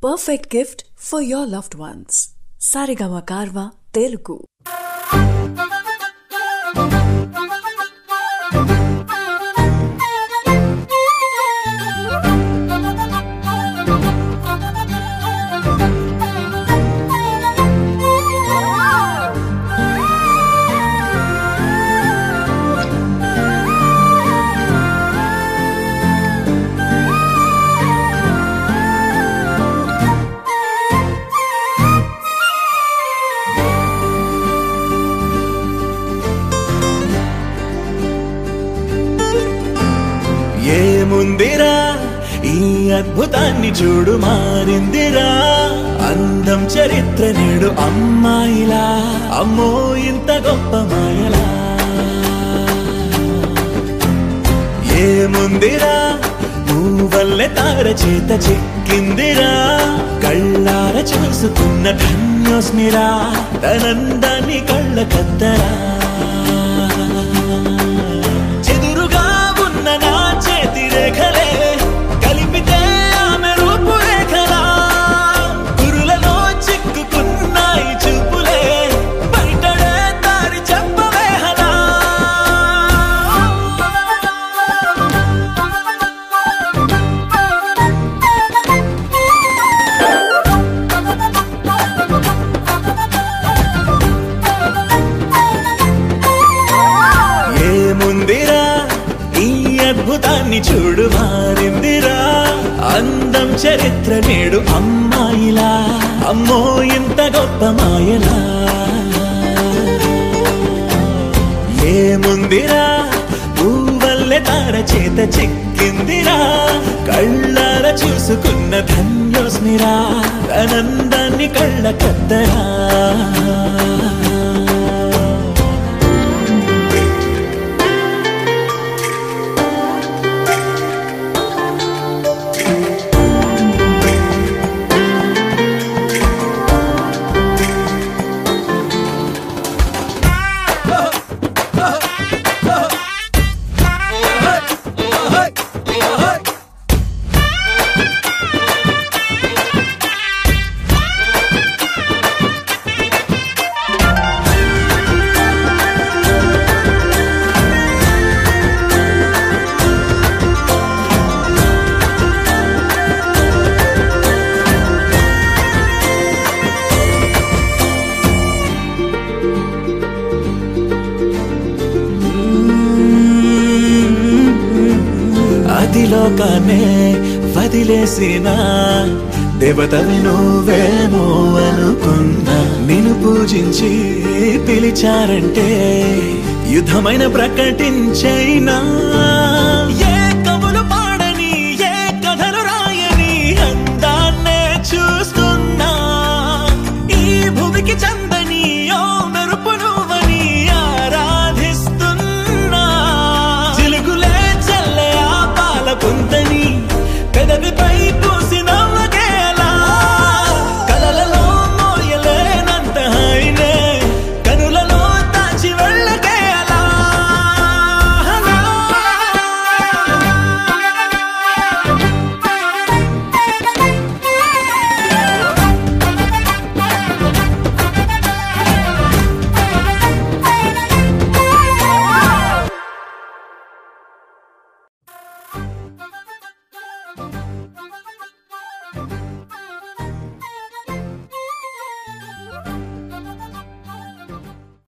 perfect gift for your loved ones. Sarigama Karva Telugu. ఏముందిరా ఈ అద్భుతాన్ని చూడు మారిందిరా అందం చరిత్ర నేడు అమ్మాయిలా అమ్మో ఇంత గొప్ప మాయలా ఏముందిరా నువ్వల్లే తార చేత చిక్కిందిరా కళ్ళార చూసుకున్న ధన్యోస్మిరా తనందాన్ని కళ్ళ కద్దరా చెదురుగా ఉన్న నా చేతి రేఖలే కలిపితే ఆమె రూపురేఖలా కురులలో చిక్కుకున్నాయి చూపులే బయటడే దారి చెప్పవేహనా ఏముందిరా ఈ అద్భుతాన్ని చూడు మారిందిరా అందం చరిత్ర నేడు అమ్మాయిలా అమ్మో ఇంత గొప్ప మాయలా ఏముందిరా పువ్వల్లె తార చేత చిక్కిందిరా కళ్ళార చూసుకున్న ధన్యోస్మిరా ఆనందాన్ని కళ్ళ కద్దరా అదిలోకానే వదిలేసిన దేవతవి నువ్వేమో అనుకున్నా నిన్ను పూజించి పిలిచారంటే యుద్ధమైన ప్రకటించైనా